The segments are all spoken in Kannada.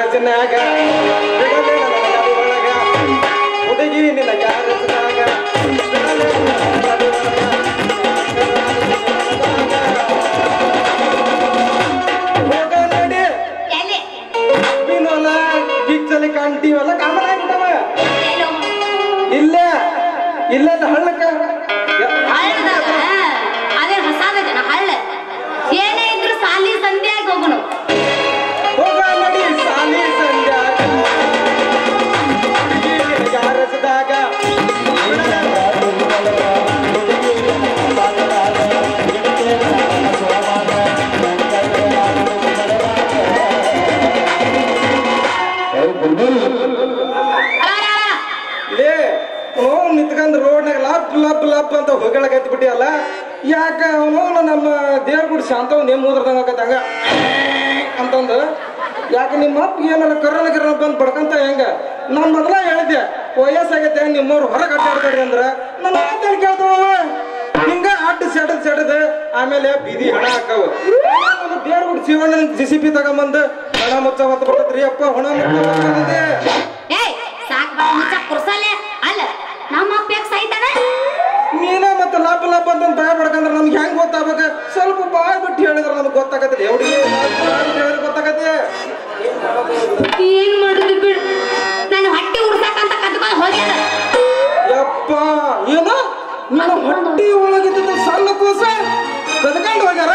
ಗ್ಯಾರೇಜ್ನಾಗ ಬಿಡದೆ ನನ್ನ ಗಾಡಿ ಒಳಗ ಹುಡುಗಿ ನಿನ್ನ ಗ್ಯಾರೇಜ್ನಾಗ ಬಿಡದೆ ನನ್ನ ಗಾಡಿ ಒಳಗ. ಹೋಗ ನಡಿ ಎಲ್ಲಿ ನೀನಲ್ಲ ಗಿಚ್ಚಲಿ ಕಾಣ್ತೀವಲ್ಲ ಕಾಮನ್ ಆಗ್ಬಿಟ್ಟವ ಎಲ್ಲಿ ಹೋಗೋಣ? ಇಲ್ಲೇ ಇಲ್ಲೇ ಹಳ್ಳಕ್ಕ ಹಳ್ಳದಾಗ ಅದೇ ಹೊಸಾದೈತೆ ಹಳ್ಳ ಏನೇ ಇದ್ರು ಸಾಲಿ ಸಂಧ್ಯಾಗ ಹೋಗುನು ಹೋಗ ನಡಿ ಸಾಲಿ ಸಂಧ್ಯಾ ಹುಡುಗಿ ನಿನ್ನ ಗ್ಯಾರೇಜ್ದಾಗ ಲೇ ಅವನು ನಿಂತ್ಕೊಂಡ್ ರೋಡ್ನಾಗ ಲಪ್ ಲಪ್ ಲಪ್ ಅಂತ ಹೊಗಳಕತ್ತಿ ಬಿಟ್ಟಿಯಲ್ಲ ಯಾಕ ಅವನು ನಮ್ಮ ದೇವ್ರ ಗುಡಿ ಶಾಂತ ನೇಮ್ ಊದ್ರದಂಗ ಆಕತ್ತಂಗ ಅಂತಂದು ಯಾಕೆ ನಿಮ್ಮ ಅಪ್ಪ ಏನಾರ ಕರೋನ ಗಿರೋನ ಬಂದು ಬಡ್ಕಂತ ಹೆಂಗ ನಾನು ಮೊದಲ ಹೇಳಿದ್ದೆ ವಯಸ್ಸಾಗೈತೆ ನಿಮ್ಮವ್ರು ಹೊರಗೆ ಅಡ್ಡಾಡ್ಬೇಡ್ರಿ ಅಂದ್ರ ನನ್ನ ಮಾತೇನು ಕೇಳ್ತಾವ ಹಿಂಗ ಅಡ್ಡ ಸೆಡದ್ ಸೆಡದ್ ಆಮೇಲೆ ಬೀದಿ ಹಣ ಹಾಕವ ದೇವ್ರ ಗುಡಿ ಜೀವನ ಜಿ ಸಿ ಪಿ ತಗೊಂಬಂದು ಹಣ ಮುಚ್ಚ ಹೊತ್ತು ಬರ್ತದ್ರಿ ಅಪ್ಪ ಹೊಣ ಮುಚ್ಚ ಹೊತ್ತದಿದೆ. ಏಯ್ ಸಾಕ್ ಬಾ ಮುಚ್ಚ ಕುರ್ಸಲ್ಲೇ ಅಲ್ಲ ನಮ್ಮ ಅಪ್ಪ ಯಾಕೆ ಸಾಯ್ತಾನ ನೀನ ಮತ್ತೆ ಲಾಭ ಲಾಭ ಅಂತ ಭಯ ಪಡ್ಕಂದ್ರೆ ನಮ್ಗೆ ಹೆಂಗ್ ಗೊತ್ತಾಗ್ಬೇಕು ಸ್ವಲ್ಪ ಬಾಯ್ ಬಿಟ್ಟು ಹೇಳಿದ್ರೆ ನಮ್ಗೆ ಗೊತ್ತಾಗತ್ತೆ ಎವ್ರಿಗೆ ಹೇಳಿದ್ರೆ ಗೊತ್ತಾಗತ್ತೆ ಏನ್ ಮಾಡುದು ಬಿಡು ನಾನು ಹೊಟ್ಟೆ ಉರ್ಸಾಕಂತ ಕದ್ಕೊಂಡು ಹೋಗ್ಯಾರ ಯಪ್ಪ ಏನ ನಿನ್ನ ಹೊಟ್ಟಿ ಒಳಗಿದ್ದ ಸಣ್ಣ ಕೂಸ ಕದ್ಕೊಂಡು ಹೋಗ್ಯಾರ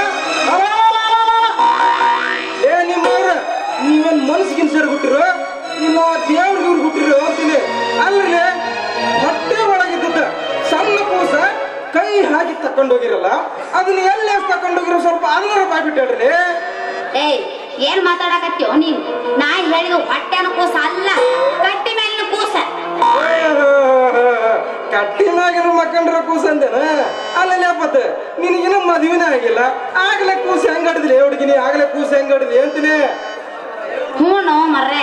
ಏ ನಿಮ್ಮವ್ರ ನೀವೇನ್ ಮನಸ್ಸಿಗಿನ್ ಸೇರಿ ಹುಟ್ಟಿರೋ ಇಲ್ಲ ದೇವ್ರಿಗೆ ಇವ್ರಿಗೆ ಹುಟ್ಟಿರೋ ಅಂತೀನಿ ಅಲ್ರಿ ಹೊಟ್ಟೆ ಒಳಗಿದ್ದ ಸಣ್ಣ ಕೂಸ ಕೈ ಹಾಕಿ ತಕೊಂಡು ಹೋಗಿರಲ್ಲ ಅದನ್ನ ಎಲ್ಲಿ ತಕೊಂಡು ಹೋಗಿರೋ ಸ್ವಲ್ಪ ಅದನ್ನ ಬಾಯ್ಬಿಟ್ಟು ಹೇಳ್ರಿ ಏಯ್ ಏನ್ ಮಾತಾಡಕತ್ತೀಯೋ ನೀನ್ ನಾ ಹೇಳಿದ ಹೊಟ್ಟೆನ ಕೂಸ ಅಲ್ಲ ಕಟ್ಟಿ ಮೇಲಿನ ಕೂಸ ಕಟ್ಟಿನಾಗಿನ ಮಕ್ಕಂಡ್ರ ಕೂಸ ಅಂದೇನ ಅಲ್ಲಲ್ಲಿ ಅಪ್ಪತ್ತ ನಿನಗಿನ ಮದುವೆನೇ ಆಗಿಲ್ಲ ಆಗ್ಲೇ ಕೂಸ ಹೆಂಗ್ ಆಡಿದ್ಲಿ ಹುಡುಗಿನಿ ಆಗ್ಲೇ ಕೂಸ ಹೆಂಗ್ ಆಡಿದ್ಲಿ ಅಂತೀನಿ ಹ್ಞೂ ನೋ ಮರ್ರೆ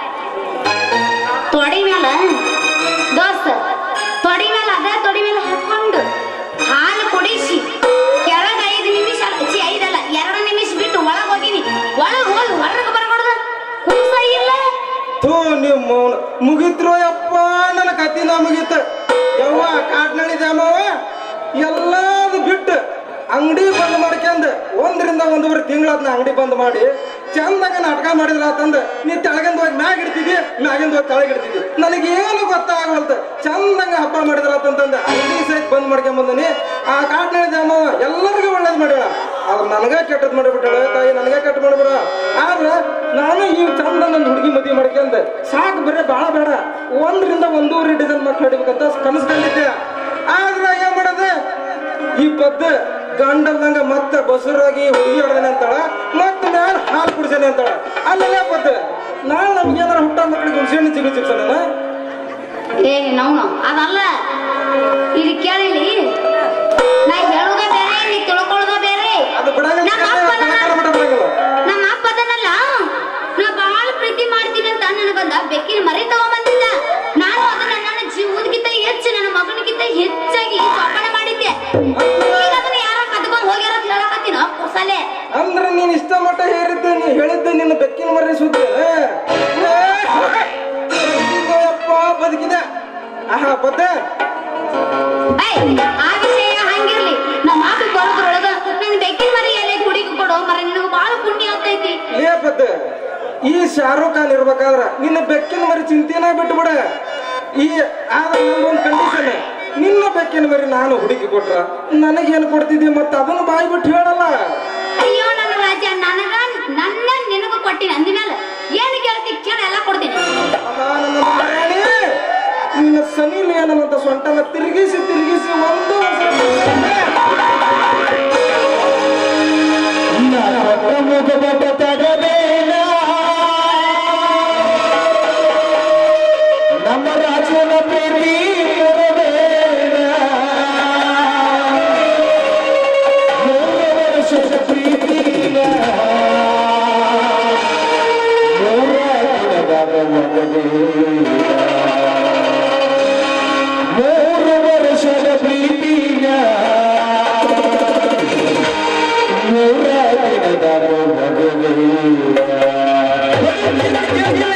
ತೊಡಿ ಮೇಲೆ ದೋಸ್ತ ತೊಡಿ ಮೇಲೆ ಅದೇ ತೊಡಿ ಮೇಲೆ ಹಾಕೊಂಡು ಹಾಲು ಕುಡಿಸಿ ಕೆಳಗ ಐದು ನಿಮಿಷ ಅಲ್ಲ, ಛೀ, ಐದಲ್ಲ ಎರಡು ನಿಮಿಷ ಬಿಟ್ಟು ಒಳಗ್ ಹೋಗಿನಿ ಒಳಗ್ ಹೋಗಿ ಹೊರಗೆ ಬರ್ಬಾರ್ದು ಕೂಸ ಇಲ್ಲ ಥೂ ನೀವು ಮೌನ ಮುಗಿತ್ರೋ ಯಪ್ಪ ನನ್ನ ಕತ್ತಿನ ಮುಗೀತ ಯವ್ವ ಕಾಟ್ನಳ್ಳಿ ದ್ಯಾಮವ್ವ ಎಲ್ಲಾದು ಬಿಟ್ಟು ಅಂಗಡಿ ಬಂದ್ ಮಾಡ್ಕೊಂಡ್ ಒಂದರಿಂದ ಒಂದೂವರೆ ತಿಂಗಳಾದ್ನ ಅಂಗಡಿ ಬಂದ್ ಮಾಡಿ ಚಂದಾಗ ನಾಟಕ ಮಾಡಿದ್ರ ಅಂತಂದ ನೀ ತೆಳಗಿಂದ ಹೋಗಿ ಮ್ಯಾಗ ಇಡ್ತಿದ್ದಿ ಮ್ಯಾಗಿಂದ ಹೋಗಿ ತೆಳಗ್ ಇಡ್ತಿದ್ದಿ ನನಗೇನು ಗೊತ್ತಾಗವಲ್ತ ಚಂದಂಗ ಹಬ್ಬ ಮಾಡಿದ್ರ ಅಂತಂದ ಅಂಗಡಿ ಸಹಿತ ಬಂದ್ ಮಾಡ್ಕೊಂಡ್ ಬಂದನಿ ಆ ಕಾಟ್ನಳ್ಳಿ ದ್ಯಾಮವ್ವ ಎಲ್ಲರಿಗೂ ಒಳ್ಳೇದ್ ಮಾಡ್ಯಾಳ ಆದ್ರೆ ನನಗ ಕೆಟ್ಟದ್ ಮಾಡಿಬಿಟ್ಟಾಳ ತಾಯಿ ನನಗ ಕೆಟ್ಟ ಮಾಡ್ಬಿಡ ಆದ್ರ ನಾನು ಈ ಚಂದ ನನ್ನ ಹುಡುಗಿ ಮದುವೆ ಮಾಡ್ಕೊಂಡ ಸಾಕು ಬರೀ ಬಾಳ ಬೇಡ ಒಂದರಿಂದ ಒಂದೂವರೆ ಡಜನ್ ಮಕ್ಳು ಹಿಡಿಬೇಕಂತ ಕನಸು ಕಂಡಿದ್ದೆ ಆದ್ರ ಏನ್ ಮಾಡದೆ ಈ ಪದ್ದ ಗಂಡಲ್ದಂಗ ಮತ್ತ ಬಸುರಾಗಿ ಹುಡುಗಿ ಹೊಡೆದನೆ ಅಂತಾಳ ಮತ್ತ ಮ್ಯಾಲ ಹಾಲು ಕುಡಿಸೇನೆ ಅಂತಾಳ ಅಲ್ಲೆಲ್ಲ ಪದ್ದ ನಾಳೆ ನಮ್ಗೆ ಏನಾರ ಹುಟ್ಟ ಮಕ್ಳಿಗೆ ಹುಡ್ಸೇಣಿ ಚಿಗುರು ಚಿಪ್ಸನ ಏ ನೌನು ಅದಲ್ಲ ಇಲ್ಲಿ ಕೇಳಿಲಿ ನಾ ಹೇಳೋದ ಬೇರೆ ನೀ ತಿಳ್ಕೊಳ್ಳೋದ ಬೇರೆ ಅದು ಬಿಡಂಗಿಲ್ಲ ನಮ್ಮ ಅಪ್ಪ ಕಣಕಾರ ಮಠ ಬಿಡಂಗಿಲ್ಲ ನಮ್ಮ ಅಪ್ಪ ಅದನ್ನಲ್ಲ ನಾ ಬಹಳ ಪ್ರೀತಿ ಮಾಡ್ತೀನಿ ಅಂತ ನನಗೊಂದ ಬೆಕ್ಕಿನ ಮರಿ ತಗೊಂಬಂದಿದ್ದ ನಾನು ಅದನ್ನ ನನ್ನ ಜೀವನಕ್ಕಿಂತ ಹೆಚ್ಚು ನನ್ನ ಮಗನಿಗಿಂತ ಹೆಚ್ಚಾಗಿ ಜೋಪಾನ ಮಾಡಿದ್ದೆ ಈಗ ಅದನ್ನ ಯಾರ ಕದ್ಕೊಂಡ್ ಹೋಗ್ಯಾರ ಅಂತ ಹೇಳಕತ್ತೀನ ಕುಸಲೆ ಅಂದ್ರ ನೀನ್ ಇಷ್ಟ ಮಟ್ಟ ಹೇರಿದ್ದ ನೀ ಹೇಳಿದ್ದ ನಿನ್ನ ಬೆಕ್ಕಿನ ಮರ್ರಿ ಸುದ್ದಿ ಅಪ್ಪ ಬದುಕಿದೆ ಆಹಾ ಬದ್ದ ಏಯ್, ಆ ವಿಷಯ ಹಂಗಿರ್ಲಿ ನಮ್ಮ ಅಪ್ಪ ಬರೋದ್ರೊಳಗ ನನ್ನ ಬೆಕ್ಕಿನ ಮರಿ ಎಲೆ ಕುಡಿಗೆ ಕೊಡೋ ಮರ ನಿನಗೆ ಬಹಳ ಪುಣ್ಯ ಆಗ್ತೈತಿ ಲೇ ಬದ್ದ ಈ ಶಾರುಖ್ ಖಾನ್ ಇರ್ಬೇಕಾದ್ರ ನಿನ್ನ ಬೆಕ್ಕಿನ ಮರಿ ಚಿಂತೆನ ಬಿಟ್ಬಿಡ ಈ ಆದ್ರೆ ನಂದೊಂದು ಕಂಡೀಷನ್ ನಿನ್ನ ಬೆಕ್ಕಿನ ಮರಿ ನಾನು ಹುಡುಕಿ ಕೊಟ್ರ ನನಗೇನು ಕೊಡ್ತಿದ್ದಿ ಮತ್ತೆ ಅದನ್ನು ಬಾಯಿ ಬಿಟ್ಟು ಹೇಳಲ್ಲ ಅಯ್ಯೋ ನನ್ನ ರಾಜ ನನಗ ನನ್ನ ನಿನಗ ಕೊಟ್ಟಿನಿ ಅಂದಿನಲ್ಲ ಏನು ಕೇಳ್ತಿ ಕೇಳ ಎಲ್ಲ ಕೊಡ್ತೀನಿ ಅಮ್ಮ ನನ್ನ ಮಹಾರಾಣಿ ನಿನ್ನ ಸನಿ ಏನಂತ ಸೊಂಟನ ತಿರುಗಿಸಿ ತಿರುಗಿಸಿ ಒಂದು ನಮ್ಮ ರಾಜನ ಪ್ರೀತಿ ಮೂರು ವರ್ಷದ ಪ್ರೀತಿಯ ಮೂರ ದಿನದ ಮಗನೇ. ಮೂರು ವರ್ಷದ ಪ್ರೀತಿಯ ಮೂರ ದಿನದ ಮಗನೇ.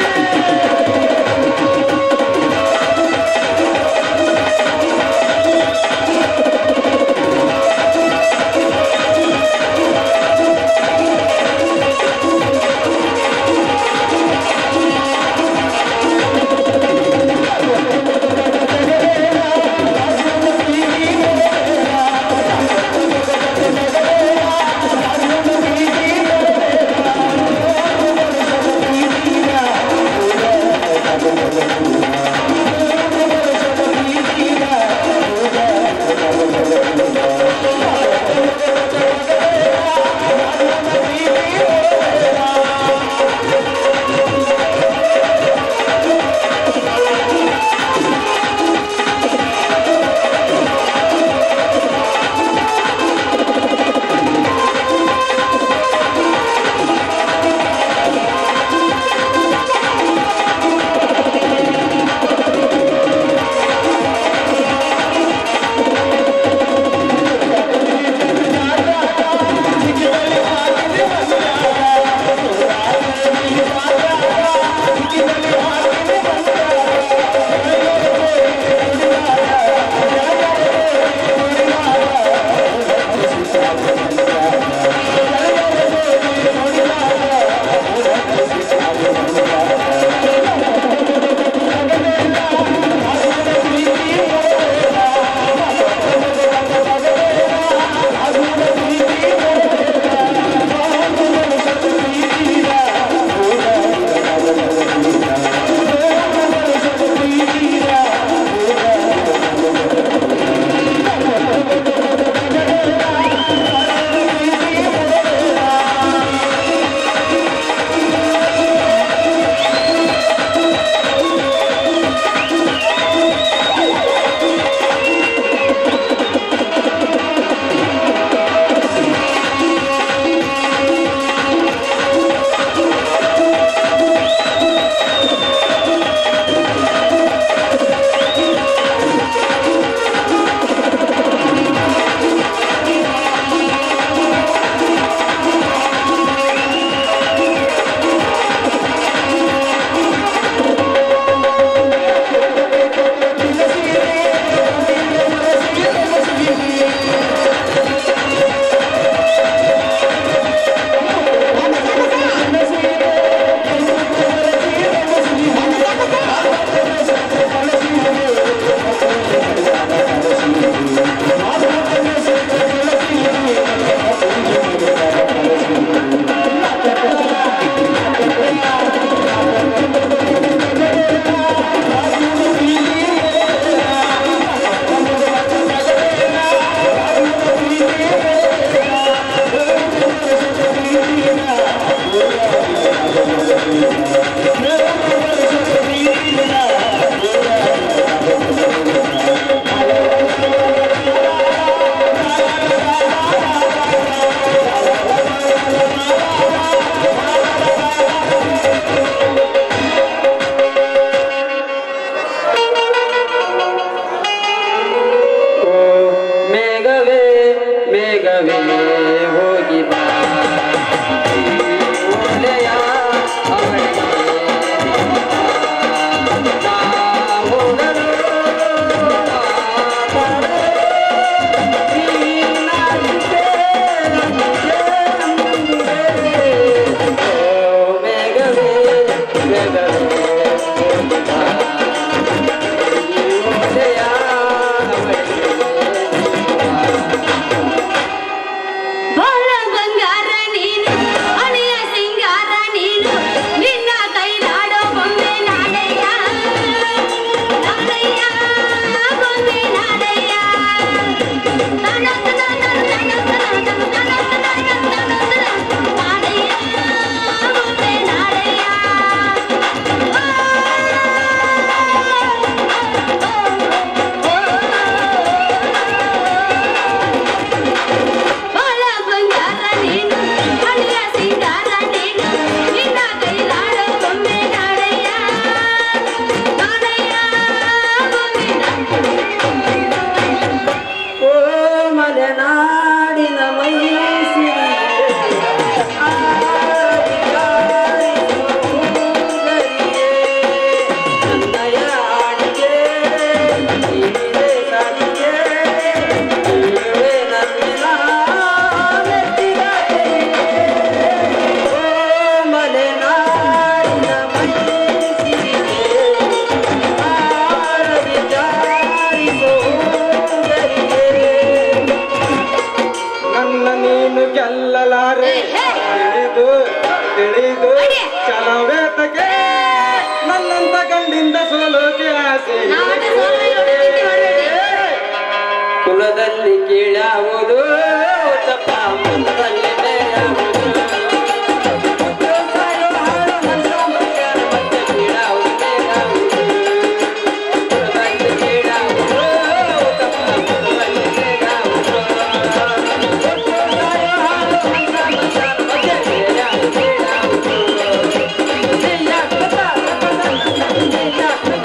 ನಾವ್ ಒಟ್ಟು ಸೋಲ್ ಮೇಲೆ ಒಟ್ಟು ಪ್ರೀತಿ ಮಾಡ್ಬೇಡಿ ಕುಲದಲ್ಲಿ ಕೀಳಾವುದು ತಪ್ಪ ಮನದಲ್ಲಿ ಬೇರಾವುದು. ಹುಟ್ಟು ಸಾಯೋ ಹಾಳು ಮನಸ್ಸು ಮನುಷ್ಯರ ಮಧ್ಯೆ ಕೀಳಾವುದು ಬೇರಾವುದು. ಕುಲದಲ್ಲಿ ಕೀಳಾವುದು ತಪ್ಪ ಮನದಲ್ಲಿ ಬೇರಾವುದು. ಹುಟ್ಟು ಸಾಯೋ ಹಾಳು ಮನಸ್ಸು ಮನುಷ್ಯರ ಮಧ್ಯೆ ಕೀಳಾವುದು ಬೇರಾವುದು. ನಿನ್ನ ಕೃತ, ನಿನ್ನ ಕೃತ.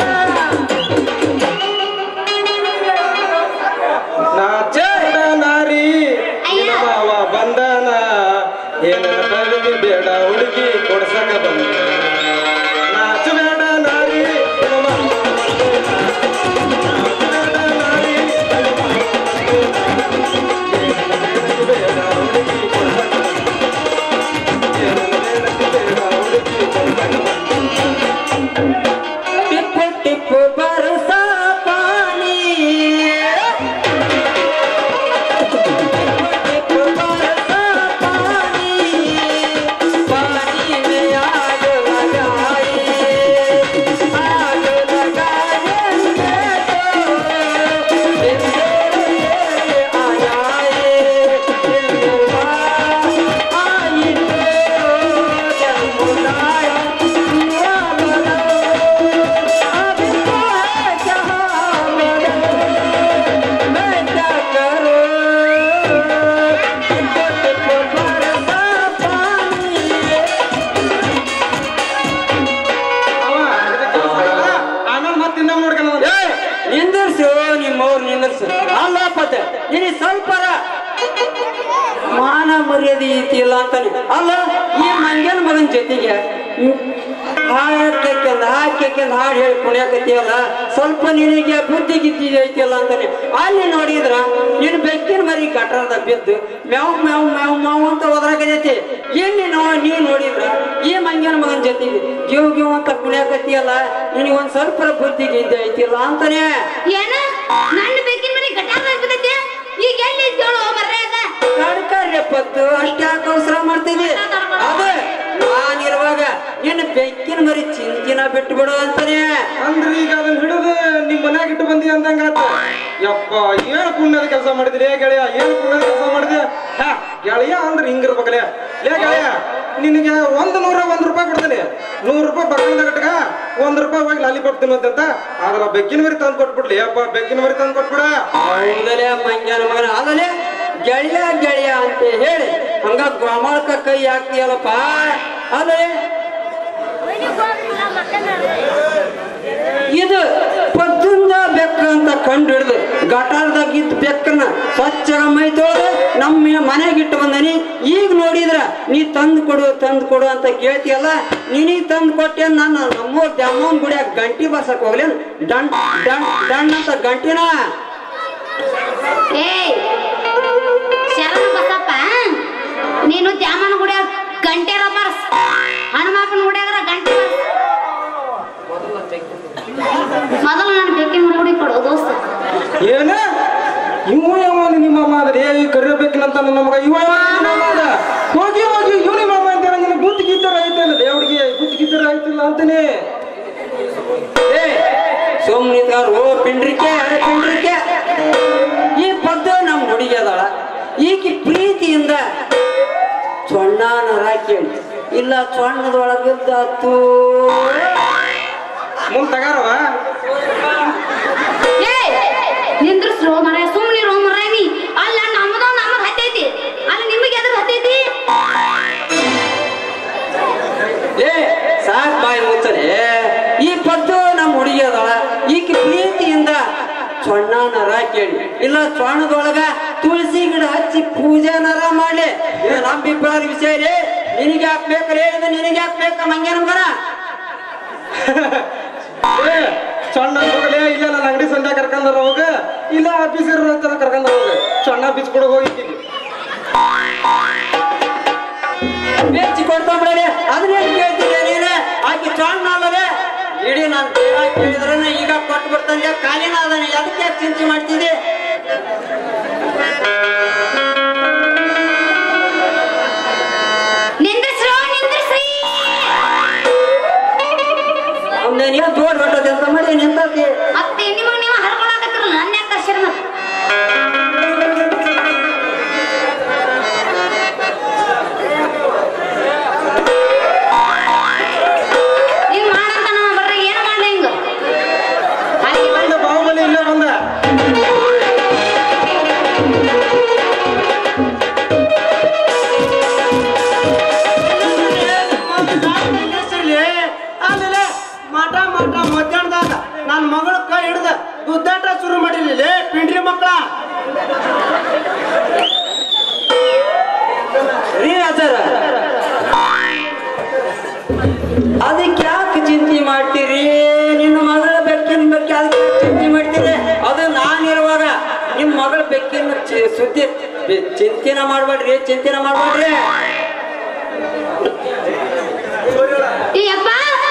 ನಾಚೇಡ ನಾರಿ ನಿನ್ನ ಮಾವ ಬಂದನ ಏನನ ತಲೆಗೆ ಬೇಡ ಹುಡುಗಿ ಕೊಡ್ಸಕ ಬಂದ ನಾಚಬೇಡ ನಾರಿ ನಿನ್ನ ಮಾವ ಬಂದನ. ನಾಚಬೇಡ ನಾರಿ ನಿನ್ನ ಮಾವ ಬಂದನ. ಏನನ ತಲೆಗೆ ಬೇಡ ಹುಡುಗಿ ಕೊಡ್ಸಕ ಬಂದ. ಏನನ ತಲೆಗೆ ಬೇಡ ಹುಡುಗಿ ಕೊಡ್ಸಕ ಬಂದ. ಟಿಪ್ಪು ಟಿಪ್ಪು ಬರಸ ಪಾನಿ ಟಿಪ್ಪು ಬರಸ ಪಾನಿ पानी में आग लगाई आग लगाए तो सिंदूर ले आए सिंदूरा आई तो जमुनाया हुआ बनो अब तो है जहाँ बनो मैं क्या करूँ टिप्पो टिप्पो बरसा पानी ಅವ ಇದಕ್ಕೆ ಕೆಲ್ಸ ಇಲ್ಲ. ಆಮೇಲೆ ಮತ್ತೆ ಇನ್ನೊಮ್ಮೆ ನೋಡ್ಕೊಂಡ್ ಬಂದ. ಏ, ನಿಂದಿರ್ಸು ನಿಮ್ಮವ್ರು ನಿಂದಿರ್ಸು ಅಲ್ಲ ಪತ್ತೆ ನಿನಗೆ ಸ್ವಲ್ಪ ಮಾನ ಮರ್ಯಾದೆ ಐತಿ ಇಲ್ಲ ಅಂತಾನೆ ಅಲ್ಲ ಈ ಮಂಗ್ಯನ ಮಗನ ಜೊತೆಗೆ ಹಾಕೆಂದ ಹಾಕೆಂದ ಹಾಡು ಹೇಳಿ ಕುಣಿಯಾಕತ್ತೀಯಲ್ಲ ಸ್ವಲ್ಪ ನಿನಗೆ ಬುದ್ಧಿ ಗಿದ್ದಿ ಐತಿಲ್ಲ ಅಂತಾನೆ ಅಲ್ಲಿ ನೋಡಿದ್ರ ನಿನ್ನ ಬೆಕ್ಕಿನ ಮರಿ ಗಟರದ ಬಿದ್ದು ಮ್ಯಾವ್ ಮ್ಯಾವ್ ಮ್ಯಾವ್ ಮ್ಯಾವ್ ಅಂತ ಒದರಾಕತೈತಿ ಎಲ್ಲಿ ನೋ ನೀ ನೋಡಿದ್ರ ಈ ಮಂಗ್ಯನ ಮಗನ ಜೊತೆಗೆ ಗಿವ್ ಗಿವ್ ಅಂತ ಕುಣಿಯಾಕತ್ತೀಯಲ್ಲ ನಿನಗೆ ಒಂದ್ ಸ್ವಲ್ಪ ಬುದ್ಧಿ ಗಿದ್ದಿ ಐತಿಲ್ಲ ಅಂತಾನೆ ಏನ ನನ್ನ ಬೇಕಿನ ಮನೆ ಗಟಾರ ಆಗ್ಬಿಟ್ಟೈತೆ ಈಗ ಎಲ್ಲಿ ಇದ್ದೇಳು ಮರ್ಯಾದ ಕಡ್ಕರ್ಯ ಪತ್ತು ಅಷ್ಟ್ಯಾಕೆ ಅವಸರ ಮಾಡ್ತಿದ್ದಿ ಅದೇ ನಾನಿರುವಾಗ ನಿನ್ನ ಬೆಕ್ಕಿನ ಮರಿ ಚಿಂತಿನ ಬಿಟ್ಟು ಬಿಡು ಅಂತಾನೆ ಅಂದ್ರೆ ಈಗ ಅದನ್ನ ಹಿಡಿದು ನಿಮ್ ಮನ್ಯಾಗ ಇಟ್ಟು ಬಂದಿ ಅಂದಂಗ ಯಪ್ಪ ಏನ್ ಪುಣ್ಯದ ಕೆಲಸ ಮಾಡಿದ್ರಿ ಲೇ ಗೆಳೆಯ ಏನ್ ಪುಣ್ಯದ ಕೆಲಸ ಮಾಡಿದೆ ಹಾ ಗೆಳೆಯ ಅಂದ್ರೆ ಹಿಂಗಿರ್ಬೇಕಲೇ ಲೇ ಗೆಳೆಯ ನಿನಗೆ ಒಂದ್ ನೂರ ಒಂದ್ ರೂಪಾಯಿ ಕೊಡ್ತೀನಿ ನೂರ್ ರೂಪಾಯಿ ಬಕ್ಕಳದಾಗ ಇಟ್ಕ ಒಂದ್ ರೂಪಾಯಿ ಹೋಗಿ ಲಾಲಿಪಾಪ್ ತಿನ್ನೋದಂತ ಆದ್ರ ಬೆಕ್ಕಿನ ಮರಿ ತಂದು ಕೊಟ್ಬಿಡ್ಲಿ ಯಪ್ಪ ಬೆಕ್ಕಿನ ಮರಿ ತಂದು ಕೊಟ್ಬಿಡ ಹೌದಲೇ ಮಂಗ್ಯನ ಮಗನ ಆದಲೇ ಗೆಳೆಯ ಗೆಳೆಯ ಅಂತ ಹೇಳಿ ಹಂಗ ಗೋಮಾಳಕ ಕೈ ಹಾಕ್ತೀಯಲ್ಲಪ್ಪ ಅದೇ ಇದು ಪದ್ದಿಂದ ಬೆಕ್ಕ ಅಂತ ಕಂಡು ಹಿಡಿದು ಗಟಾರದಾಗ ಇದ್ದ ಬೆಕ್ಕನ್ನ ಸ್ವಚ್ಛಗ ಮೈ ತೊಳೆದು ನಮ್ಮ ಮನೆಗೆ ಇಟ್ಟು ಬಂದನಿ ಈಗ ನೋಡಿದ್ರ ನೀ ತಂದು ಕೊಡು ತಂದು ಕೊಡು ಅಂತ ಕೇಳ್ತೀಯಲ್ಲ ನಿನಗೆ ತಂದು ಕೊಟ್ಟೆ ನಾನು ನಮ್ಮೂರ್ ದ್ಯಾಮವ್ವನ್ ಗುಡಿಯಾಗ ಗಂಟಿ ಬರ್ಸಕ್ ಹೋಗ್ಲೇನ್ ಡಣ್ ಡಣ್ ಡಣ್ ಅಂತ ಗಂಟಿನ ಏಯ್ ಶರಣ ಬಸಪ್ಪ ನೀನು ದ್ಯಾಮನ ಗುಡಿಯಾಗ ಗಂಟೆ ಬಾರ್ಸ್ ಹನುಮಪ್ಪನ ಗುಡಿಯಾಗ ಗಂಟೆ ಬಾರ್ಸ್ ಮೊದಲು ನಾನು ಬೇಕಿನ ಮನೆ ಹುಡುಗಿ ಕೊಡು ದೋಸ್ತ ಏನ ಇವ ಯಾವ ನಿಮ್ಮ ಅಮ್ಮ ಅದ್ರಿ ಈ ಕರಿಬೇಕಿನಂತ ನನ್ನ ಮಗ ಇವ ಯಾವ ನಿಮ್ಮ ಅಮ್ಮ ಅದ? ಹೋಗಿ ಹೋಗಿ ಇವ್ ನಿಮ್ಮ ಅಮ್ಮ ಅಂತಾರ ನಿನ್ನ ಗುತ್ತು ಗಿತ್ತರ ಐತಲ್ಲ ದೇವ್ರಿಗೆ ಗುತ್ತು ಗಿತ್ತರ ಐತಿಲ್ಲ ಅಂತಾನೆ ಏ ಸುಮ್ ನಿಂತ್ಕಾರ ಓ ಪಿಂಡ್ರಿಕೆ ಅರೆ ಪಿಂಡ್ರಿಕೆ ಈ ಪದ್ದ ನಮ್ ಹುಡುಗಿ ಅದಾಳ ಈಕಿ ಪ್ರೀತಿಯಿಂದ ಚೊಣ್ಣನ ಕೇಳಿ ಇಲ್ಲ ಚೊಣ್ಣದೊಳಗದ್ದಾತು ಮುಂದ್ ತಗಾರವ ಏಯ್ ನಿಂದ್ರಸ್ರು ಮರ ಸುಮ್ಮನಿರು ಮರ ನೀ ಅಲ್ಲ ನಮ್ಮದು ನಮಗ್ ಹತ್ತೈತಿ ಅಲ್ಲ ನಿಮಗೆ ಎದ್ರ ಹತ್ತೈತಿ ಏ ಸಾಕ್ ಬಾಯಿ ಮುಚ್ಚಲೆ ಈ ಪದ್ದು ನಮ್ಮ ಹುಡುಗಿ ಅದಾಳ ಈಕಿ ಪ್ರೀತಿಯಿಂದ ಚೊಣ್ಣನರ ಕೇಳಿ ಇಲ್ಲ ಚೊಣ್ಣದೊಳಗ ತುಳಸಿ ಗಿಡ ಹಚ್ಚಿ ಪೂಜೆನರ ಮಾಡ್ಲಿ ಇದು ನಮ್ಮ ಬಿಬ್ಬಾರ ವಿಷಯ ರೀ ನಿನಗೆ ಹಾಕ್ಬೇಕ್ರಿ ಇದು ನಿನಗೆ ಹಾಕ್ಬೇಕ ಮಂಗೇನ ಮಗನ ಏ ಸಣ್ಣ ಹೋಗಲೇ ಇಲ್ಲ ನನ್ನ ಅಂಗಡಿ ಸಂಧ್ಯಾ ಕರ್ಕೊಂಡಾರ ಹೋಗ ಇಲ್ಲ ಆಫೀಸ್ ಇರೋ ಕರ್ಕೊಂಡ ಹೋಗ ಸಣ್ಣ ಬೀಚ್ ಕೂಡ ಹೋಗಿದ್ದೀನಿ ಬೆಚ್ಚಿ ಕೊಡ್ತಾ ಬಿಡಲಿ ಅದನ್ನೇ ಕೇಳ್ತಿದ್ದೆ ನೀನು ಆಕಿ ಚೊಣ್ಣ ಅಲ್ಲವೇ ಇಡೀ ನಾನು ಕೇಳಿದ್ರೆ ಈಗ ಕೊಟ್ಟು ಬಿಡ್ತಂದೆ ಕಾಲಿನ ಅದನ್ನ ಅದಕ್ಕೆ ಯಾಕೆ ಚಿಂತೆ ಮಾಡ್ತಿದ್ದೆ ನಿಂದ್ರಸ್ರು ನಿಂದ್ರಸ್ರಿ ನಮ್ದೇನೇನು ಜೋಡ್ ಹೊಟ್ಟದೆ ಅಂತ ಮಾಡಿ ನಿಂತತಿ ಮತ್ತೆ ನಿಮಗ್ ನೀವು ಹರ್ಕೊಳಕತ್ತಿರಲ್ಲ ನನ್ನ ಯಾಕೆ ಕರ್ಸಿರ ಮತ್ತೆ ಹಿಂಗ್ ಮಾಡಂತ ನಾವು ಬರ್ರಿ ಏನು ಮಾಡ್ಲಿ ಹಿಂಗ ಅಲ್ಲಿಗೆ ಬಂದು ಬಂದ ಬಾಹುಬಲಿ ಇಲ್ಲೇ ಬಂದ ಆಮೇಲೆ ಮಾಟ ಮಾಟ ಮಧ್ಯಾಹ್ನದಾಗ ನನ್ನ ಮಗಳ ಕೈ ಹಿಡ್ದ ಗುದ್ದಾಟ ಶುರು ಮಾಡಿಲ್ಲ ಪಿಂಡ್ರಿ ಮಕ್ಕಳ ರೀ ಅಜ್ಜಾರ ಅದಕ್ಕೆ ಯಾಕೆ ಚಿಂತೆ ಮಾಡ್ತೀರಿ ನಿನ್ನ ಮಗಳ ಬೆಕ್ಕಿನ ಬಗ್ಗೆ ಅದಕ್ಕೆ ಯಾಕ್ ಚಿಂತೆ ಮಾಡ್ತೀರಿ ಅದು ನಾನಿರುವಾಗ ನಿಮ್ಮ ಮಗಳ ಬೆಕ್ಕಿನ ಚಿ- ಸುದ್ದಿ ಬೆ- ಚಿಂತೆನ ಮಾಡ್ಬೇಡ್ರಿ ಚಿಂತೆನ ಮಾಡ್ಬೇಡ್ರಿ ಏ ಯಪ್ಪ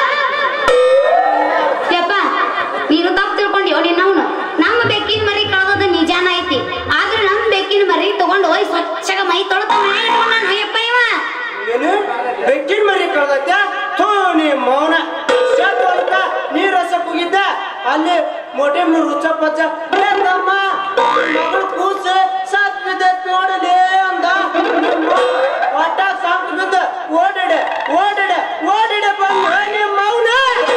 ಯಪ್ಪ ನೀನು ತಪ್ಪು ತಿಳ್ಕೊಂಡ್ಯೋ ನಿನ್ನವನು ನಮ್ಮ ಬೆಕ್ಕಿನ ಮರಿ ಕಳ್ದದ ನಿಜಾನ ಐತಿ ಆದ್ರೆ ನಮ್ಮ ಬೆಕ್ಕಿನ ಮರಿ ತಗೊಂಡು ಹೋಗಿ ಸ್ವಚ್ಛಗ ಮೈ ತೊಳೆದ ಮನೆ ಇಟ್ಕೊಂಡಾನ ಯಪ್ಪ ಇವ ಏನು ಬೆಕ್ಕಿನ ಮರಿ ಕಳ್ದೈತೆ ಥೂ ನೀ ಮೌನ ಶರ್ಟ್ ಹೊಲ್ಕ ನೀರ್ ಹಸಕ್ ಹೋಗಿದ್ದ ಅಲ್ಲಿ ಮೊಟೆ ರುಚ ಪಚ್ಚ ಏ ತಮ್ಮ ನಿನ್ ಮಗಳ ಕೂಸ ಸತ್ ಬಿದ್ದೈತ್ ನೋಡಲಿ ಅಂದ ಒಟ್ಟ ಸಾಕ್ ಬಿದ್ದ ಓಡಡೆ ಓಡಡೆ ಓಡಡೆ ಬಂದ ನಿಮ್ಮ ಮೌನ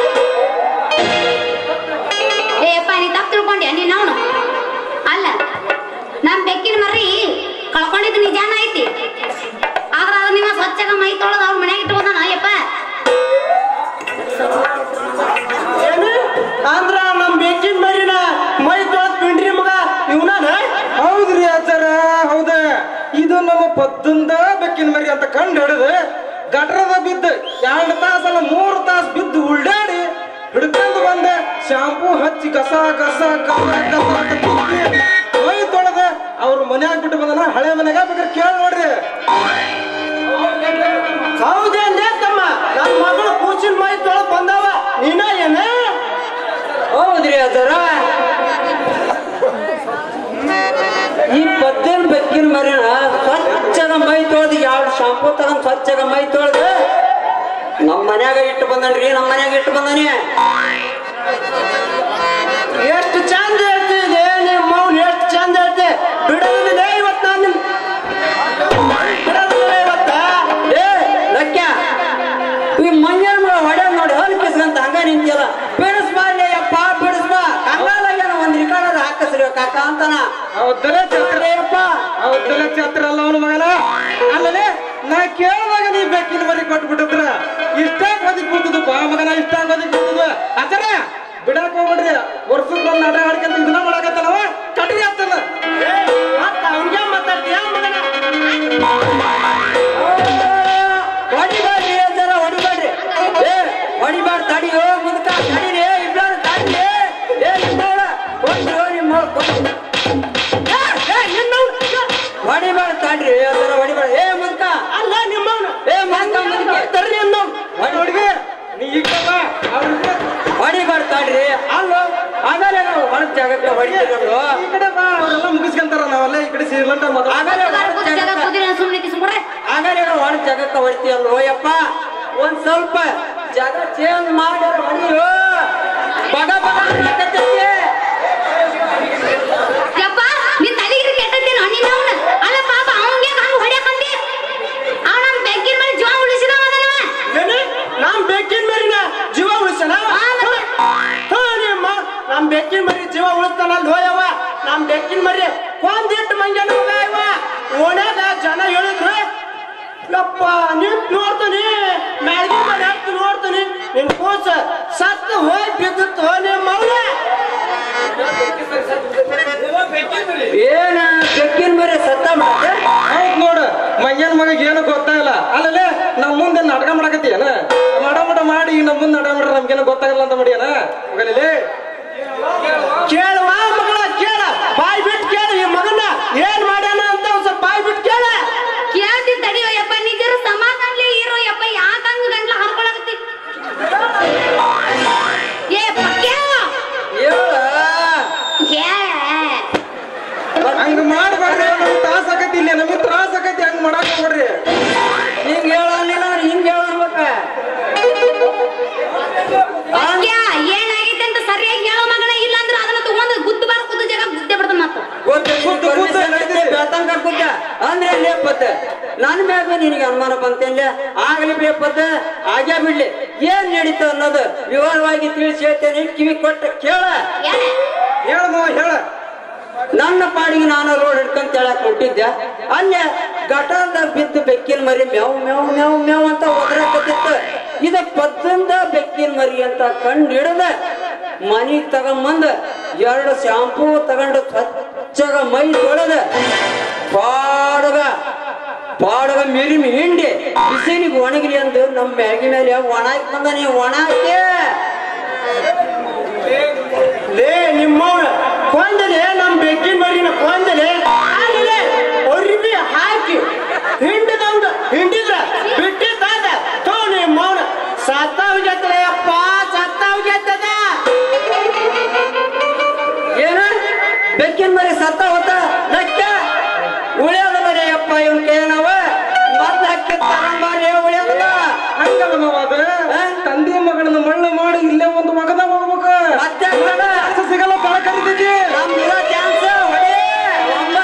ಏ ಯಪ್ಪ ನೀ ತಪ್ಪು ತಿಳ್ಕೊಂಡ್ಯಾ ನಿನ್ನವನು ಅಲ್ಲ ನಮ್ಮ ಬೆಕ್ಕಿನ ಮರಿ ಕಳ್ಕೊಂಡಿದ್ದು ನಿಜಾನ ಐತಿ ಆದ್ರ ಅದ ನಿಮ್ಮ ಸ್ವಚ್ಛಗ ಮೈ ತೊಳೆದ ಅವ್ರ ಮನೆಗೆ ಇಟ್ಕೊಂಡಾನ ಯಪ್ಪ ಏನು ಅಂದ್ರ ನಮ್ ಬೆಕ್ಕಿನ ಮರಿನ ಮೈ ತೊಳೆದ್ ಪಿಂಡ್ರಿ ಮಗ ಇವನಾನ ಹೌದ್ರಿ ಆಚಾರ ಹೌದ ಇದು ನಮ್ಮ ಪದ್ದಂದ ಬೆಕ್ಕಿನ ಮರಿ ಅಂತ ಕಂಡು ಹಿಡಿದು ಗಟ್ರದ ಬಿದ್ದು ಎರಡು ತಾಸಲ್ಲ ಮೂರು ತಾಸು ಬಿದ್ದು ಉಳ್ಳಾಡಿ ಹಿಡ್ಕೊಂಡು ಬಂದೆ ಶಾಂಪೂ ಹಚ್ಚಿ ಕಸ ಕಸ ಕಸ ಕಸ ಅಂತ ತಿಕ್ಕಿ ಮೈ ತೊಳೆದ ಅವ್ರ ಮನ್ಯಾಗ ಬಿಟ್ಟು ಬಂದನ ಹಳೆ ಮನೆಗ ಬೇಕಾದ್ರೆ ಕೇಳಿ ನೋಡ್ರಿ ಹೌದೇನ್ಲೇ ತಮ್ಮ ನನ್ ಮಗಳು ಕೂಸಿನ ಮೈ ತೊಳೆದ್ ಬಂದವ ನೀನ ಏನ ಹೌದ್ರಿ ಅದರ ಈ ಪದ್ದೇನ್ ಬೆಕ್ಕಿನ ಮರಿನ ಸ್ವಚ್ಛಗ ಮೈ ತೊಳೆದು ಎರಡು ಶಾಂಪೂ ತಗೊಂಡ್ ಸ್ವಚ್ಛಗ ಮೈ ತೊಳೆದು ನಮ್ಮ ಮನ್ಯಾಗ ಇಟ್ಟು ಬಂದನ್ರಿ ನಮ್ಮ ಮನ್ಯಾಗ ಇಟ್ಟು ಬಂದಾನೆ ಎಷ್ಟು ಚಂದ ಹೇಳ್ತಿದೆ ನಿಮ್ಮ ಮೌನ್ ಎಷ್ಟು ಚಂದ ಹೇಳ್ತಿ ಬಿಡೋದಿಲ್ಲ ಇವತ್ತು ನಾನು ನಿಮ್ ಬಿಡೋದಿಲ್ಲ ಇವತ್ತ ಏ ಲಕ್ಯ ಈ ಮಂಜನ ಮಗ ಹೊಡ್ಯಾಗ ನೋಡಿ ಹಲ್ ಕಿಸ್ಕಂತ ಹಂಗ ನಿಂತಿಯಲ್ಲ ಬಿಡಿಸ್ಬಾರ್ಲಿ ಅಪ್ಪ ಬಿಡಿಸ್ಬಾ ಕಂಗಾಲಾಗ್ಯಾನ ಒಂದ್ ರಿಕಾರ್ಡ್ ಹಾಕಸ್ರಿ ಕಾಕ ಅಂತಾನ ಹೌದಲ್ಲ ಛತ್ರ ಅಪ್ಪ ಹೌದಲ್ಲ ಛತ್ರ ಅಲ್ಲ ಅವನ ಮಗನ ಅಲ್ಲಲೇ ನಾ ಕೇಳಿದಾಗ ನೀ ಬೆಕ್ಕಿನ ಮರಿ ಕೊಟ್ಬಿಟ್ಟಿದ್ರ ಇಷ್ಟ ಬದಿ ಕೂತದಪ್ಪ ಮಗನ ಇಷ್ಟ ಬದಿ ಕೂತದ ಆಚಾರ ಬಿಡಾಕ್ ಹೋಗ್ಬಿಡ್ರಿ ವರ್ಷಕ್ಕೆ ಒಂದ್ ನಾಟ ಆಡ್ಕೊಂತ ಇದನ್ನ ಮಾಡಕತ್ತಲ್ಲವ ಕಟ್ರಿ ಆಗ್ತದ ಮತ್ತ ಅವ್ನಿಗೆ ಮಾತಾಡ್ತೀಯ ಮಗನ ಹೊಡಿಬೇಡ್ರಿ ಅಂತಾರ ಹೊಡಿಬೇಡ್ರಿ ಏ ಹೊಡಿಬಾರ್ದು ತಡಿಯೋ ಮುದುಕ ತಡಿರಿ ಇಬ್ಬರು ತಡಿರಿ ಏ ಇಬ್ಬರ ಕೊಡ್ರಿ ನಿಮ್ಮ ಹೊಡಿಬಾರ್ದು ತಡ್ರಿ ಅಂತಾರ ಹೊಡಿಬೇಡ ಏ ಮುದುಕ ಅಲ್ಲ ನಿಮ್ಮವನು ಏ ಮುದುಕ ಮುದುಕ ತರ್ರಿ ಅಂದವ್ ಹೊಡಿ ಹುಡುಗಿ ನೀ ಈಗ ಬಾ ಅವ್ರಿಗೆ ಹೊಡಿಬಾರ್ದು ತಡ್ರಿ ಅಲ್ಲೋ ಆಮೇಲೆ ನಾವು ಹೊರಗ್ ಜಾಗಕ್ಕೆ ಹೊಡಿತೀವಿ ಈ ಕಡೆ ಬಾ ಅವರೆಲ್ಲ ಮುಗಿಸ್ಕೊಂತಾರ ನಾವೆಲ್ಲ ಈ ಕಡೆ ಶ್ರೀಲಂಕ ಮಗ ಆಮೇಲೆ ಹೊರಗ್ ಜಾಗ ಜಾಗಕ್ಕೆ ಕುದಿನ ಸುಮ್ಮನೆ ಕಿಸ್ಬಿಡ್ರೆ ಆಮೇಲೆ ನಾವು ಹೊರಗ್ ಜಾಗಕ್ಕೆ ಹೊಡಿತೀವಲ್ವೋ ಯಪ್ಪ ಒಂದ್ ಸ್ವಲ್ಪ ಜಾಗ ಚೇಂಜ್ ಮಾಡಿ ಹೊಡಿಯೋ ಬಗ ಬಗ ಅನ್ನಕತ್ತೈತಿ. ಯಪ್ಪ ನಿನ್ ತಲೆಗಿರಿ ಕೆಟ್ಟದ್ದೇನೋ ನಿನ್ನವನ ಅಲ್ಲ ಪಾಪ ಅವನ್ಗೆ ಹಂಗ ಹೊಡ್ಯಾಕಂದಿ ಅವ ನಮ್ ಬೆಕ್ಕಿನ ಮೇಲೆ ಜೀವ ಉಳಿಸಿದವ ಅದನ್ನ ಏನು ನಮ್ ಬೆಕ್ಕಿನ ಮರಿನ ಜೀವ ಉಳಿಸನ ಆ, ಮತ್ತೆ? ನಿಮ್ಮ ನಮ್ ಬೆಕ್ಕಿನ ಮರಿ ಜೀವ ಉಳಿಸ್ತಾನಲ್ಲ ಹೋಯವ್ವ ನಮ್ ಬೆಕ್ಕಿನ ಮರಿ ಒಂದಿಟ್ಟು ಮಂಗ್ಯಾನ ಮಗ ಇವ ಓಣ್ಯಾಗ ಜನ ಹೇಳಿದ್ರು ಯಪ್ಪ ನಿಂತ್ ನೋಡ್ತಾನಿ ಮ್ಯಾಳ್ಗಿ ಮರಿ ಹತ್ತಿ ನೋಡ್ತಾನಿ ನಿನ್ ಕೂಸ ಸತ್ತು ಹೋಗಿ ಬಿದ್ದಿತ್ತು ನಿಮ್ಮ ಮೌನ ಏನ ಬೆಕ್ಕಿನ ಮರಿ ಸತ್ತ ಮತ್ತೆ ಹೌದ್ ನೋಡು ಮಂಗ್ಯನ ಮಗ ಏನು ಗೊತ್ತಾಗಲ್ಲ ಅಲ್ಲಲೇ ನಮ್ ಮುಂದೆ ನಾಟಕ ಮಾಡಕತ್ತೀಯನ ಮಾಡ ಮಾಡ ಮಾಡಿ ಈಗ ನಮ್ ಮುಂದೆ ನಾಟಕ ಮಾಡ್ರ ನಮ್ಗೇನು ಗೊತ್ತಾಗಲ್ಲ ಅಂತ ಮಾಡಿಯನ ಹೋಗಲಿ ಕೇಳುವ ಮಗಳ ಕೇಳ ಬಾಯ್ ಬಿಟ್ಟು ಕೇಳು ಈ ಮಗನ ಏನ್ ಮಾಡ್ಯಾನ ಅಂತ ಒಂದ್ ಸ್ವಲ್ಪ ಬಾಯ್ ಬಿಟ್ಟು ಕೇಳ ಕೇಳ್ತಿ ತಡಿಯೋ ಯಪ್ಪ ನಿಜರು ಸಮಾಧಾನ್ಲೇ ಇರೋ ಯಪ್ಪ ಯಾಕಂಗ ಗಂಟ್ಲ ಹರ್ಕೊಳಕತ್ತಿ ಏ ಪಕ್ಯ ಹೇಳ ಹಂಗ ಮಾಡ್ಬೇಡ್ರಿ ನಮ್ಗೆ ತ್ರಾಸ ಆಕತಿ ಇಲ್ಲಿ ನಮಗೆ ತ್ರಾಸ ಆಕತಿ ಹಂಗ ಮಾಡಕ್ ಹೋಗ್ರಿ ಹಿಂಗ್ ಹೇಳಲಿಲ್ಲ ಹಿಂಗ್ ಹೇಳಬೇಕ ಪಕ್ಯ ಬಿ ನಿನಗೆ ಅನುಮಾನ ಬಂತೇನ್ಲೆ ಆಗ್ಲಿ ಬೇಪದ ಆಗ್ಯಾ ಬಿಡ್ಲಿ ಏನ್ ನಡೀತು ಅನ್ನೋದು ವಿವರವಾಗಿ ತಿಳಿಸಿ ಹೇಳ್ತೇನೆ ಕಿವಿ ಕೊಟ್ಟ ಕೇಳ ಏನ ಹೇಳ ಮಾವ ಹೇಳ ನನ್ನ ಪಾಡಿಗೆ ನಾನು ರೋಡ್ ಹಿಡ್ಕೊಂತ ಹೇಳಕ್ ಹೊಂಟಿದ್ದೆ ಅಲ್ಲೇ ಗಟಾರದ ಬಿದ್ದು ಬೆಕ್ಕಿನ ಮರಿ ಮ್ಯಾವ್ ಮ್ಯಾವ್ ಮ್ಯಾವ್ ಮ್ಯಾವ್ ಅಂತ ಒದರಾಕತ್ತಿತ್ತು ಇದ ಪದ್ದಿಂದ ಬೆಕ್ಕಿನ ಮರಿ ಅಂತ ಕಂಡು ಹಿಡದ ಮನಿಗ್ ತಗೊಂಬಂದ ಎರಡು ಶಾಂಪೂ ತಗೊಂಡು ಸ್ವಚ್ಛಗ ಮೈ ತೊಳೆದ ಪಾಡಗ ಪಾಡಗ ಮಿರಿಮಿ ಹಿಂಡಿ ಬಿಸಿಲಿಗೆ ಒಣಗಿರಿ ಅಂದು ನಮ್ಮ ಮ್ಯಾಗಿ ಮೇಲೆ ಒಣ ಬಂದ ನೀವು ಒಣ ಹಾಕಿ ಲೇ ನಿಮ್ಮವ್ನ ಕೊಂದಲೆ ನಮ್ ಬೆಕ್ಕಿನ ಮರಿನ ಕೊಂದಲೆ ಆಮೇಲೆ ಅರಿವಿ ಹಾಕಿ ಹಿಂಡಿದವ್ನ ಹಿಂಡಿದ್ರ ಬಿಟ್ಟಿದ್ದಾದ ತೋ ನಿಮ್ಮವ್ನ ಸತ್ತ ಹೋಗ್ಯತ್ತಲೆ ಅಪ್ಪ ಸತ್ತ ಹೋಗ್ಯತ್ತದ ಏನ ಬೆಕ್ಕಿನ ಮರಿ ಸತ್ತ ಹೋತ ಲಕ್ಕ ಉಳಿಯೋದ ಮರಿ ಅಪ್ಪ ಇವನ್ ಕೇನವ ಮದ್ದ ಹಾಕಿ ತಗೊಂಬಾರಿ ಉಳಿಯೋದಲ್ಲ ಹಂಗಲ್ಲ ಮಾವ ಅದ ಹಾ? ತಂದೆ ಮಗಳನ್ನ ಮಳ್ಳು ಮಾಡಿ ಇಲ್ಲೇ ಒಂದು ಮಗದ ಹೋಗ್ಬೇಕ ಮತ್ತೆ ಹಾಕ್ತಾನ? ಕೆಲಸ ಸಿಗಲ್ಲ ಬಾಳ ಕರಿತೈತಿ ನಮ್ದಿರೋ ಚಾನ್ಸ್ ಹೊಡಿ ಒಮ್ಮ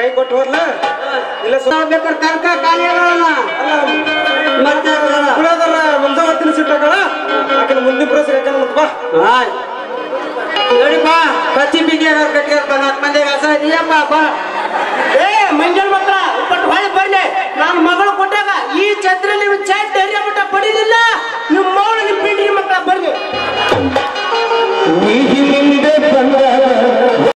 ಕೈ ಕೊಟ್ಟು ಹೋರ್ಲ ಇಲ್ಲ ಸುಮ್ಮ ಬೇಕಾದ್ರೆ ಕರ್ಕ ಖಾಲಿ ಆಗೋಣ ಮತ್ತೆ ಕುಳಿಯದಾರ ಮುಂಜಾವತ್ತಿನ ಸಿಟ್ಟಾಗಳ ಆಕಿನ ಮುಂದಿನ ಪ್ರೋಸೆಸ್ ಯಾಕಂದ್ರೆ ಮತ್ತೆ ಬಾ ಆಯ್ತು ನೋಡಿಪ್ಪ ಕತ್ತಿ ಬಿಗಿ ಕಟ್ಕೊಂಡ್ ನಾಲ್ಕು ಮಂದಿಗೆ ಹಸ ಇದೆಯಪ್ಪ ಬಾ ಏ ಮಂಜಲ್ ಮಕ್ಕಳ ಉಪ್ಪಟ್ಟು ಹೊಳೆ ಬರ್ಲಿ ನಾನು ಮಗಳು ಕೊಟ್ಟಾಗ ಈ ಛತ್ರ ನೀವು ಚಾಯ್ ಧೈರ್ಯ ಮಟ್ಟ ಪಡಿಲಿಲ್ಲ ನಿಮ್ಮ ಮಗಳು ನಿಮ್ಮ ಪಿಂಡಿ ಮಕ್ಕಳ ಬರ್ಲಿ ನೀ